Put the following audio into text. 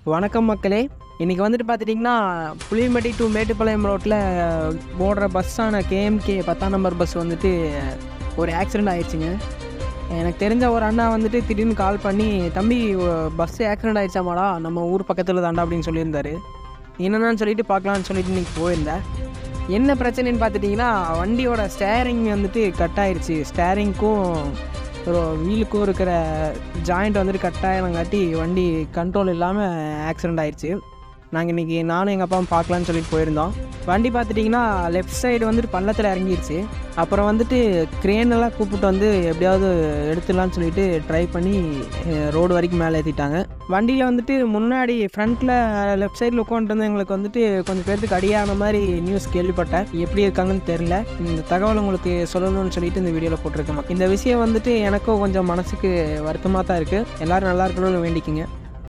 வணக்கம் மக்களே இன்றைக்கி வந்துட்டு பார்த்துட்டிங்கன்னா புளியம்பட்டி டு மேட்டுப்பாளையம் ரோட்டில் ஓடுற பஸ்ஸான கேஎம்கே பத்தாம் நம்பர் பஸ் வந்துட்டு ஒரு ஆக்சிடெண்ட் ஆயிடுச்சுங்க எனக்கு தெரிஞ்ச ஒரு அண்ணா வந்துட்டு திடீர்னு கால் பண்ணி தம்பி பஸ் ஆக்சிடெண்ட் ஆயிடுச்சாமாடா நம்ம ஊர் பக்கத்தில் தாண்டா அப்படின்னு சொல்லியிருந்தாரு என்னென்னு சொல்லிட்டு பார்க்கலான்னு சொல்லிட்டு இன்றைக்கி போயிருந்தேன் என்ன பிரச்சனைன்னு பார்த்துட்டிங்கன்னா வண்டியோட ஸ்டேரிங் வந்துட்டு கட் ஆயிடுச்சு ஸ்டேரிங்க்கும் ஒரு வீலுக்கும் இருக்கிற ஜாயிண்ட் வந்துட்டு கட் ஆகினங்காட்டி வண்டி கண்ட்ரோல் இல்லாமல் ஆக்சிடெண்ட் ஆயிடுச்சு நாங்கள் இன்றைக்கி நானும் எங்கள் அப்பாவும் பார்க்கலான்னு சொல்லிட்டு போயிருந்தோம் வண்டி பார்த்துட்டிங்கன்னா லெஃப்ட் சைடு வந்துட்டு பள்ளத்தில் இறங்கிருச்சு அப்புறம் வந்துட்டு crane எல்லாம் கூப்பிட்டு வந்து எப்படியாவது எடுத்துடலான்னு சொல்லிட்டு ட்ரை பண்ணி ரோடு வரைக்கும் மேலே ஏற்றிட்டாங்க வண்டியில் வந்துட்டு முன்னாடி ஃப்ரண்ட்டில் லெஃப்ட் சைடில் உட்காந்துட்டு எங்களுக்கு வந்துட்டு கொஞ்சம் பேர்த்துக்கு அடியான மாதிரி நியூஸ் கேள்விப்பட்டேன் எப்படி இருக்காங்கன்னு தெரில இந்த தகவல் உங்களுக்கு சொல்லணும்னு சொல்லிட்டு இந்த வீடியோவில் போட்டிருக்கேன் இந்த விஷயம் வந்துட்டு எனக்கும் கொஞ்சம் மனசுக்கு வருத்தமாக தான் இருக்குது எல்லோரும் நல்லா இருக்கணும்னு வேண்டிக்கிங்க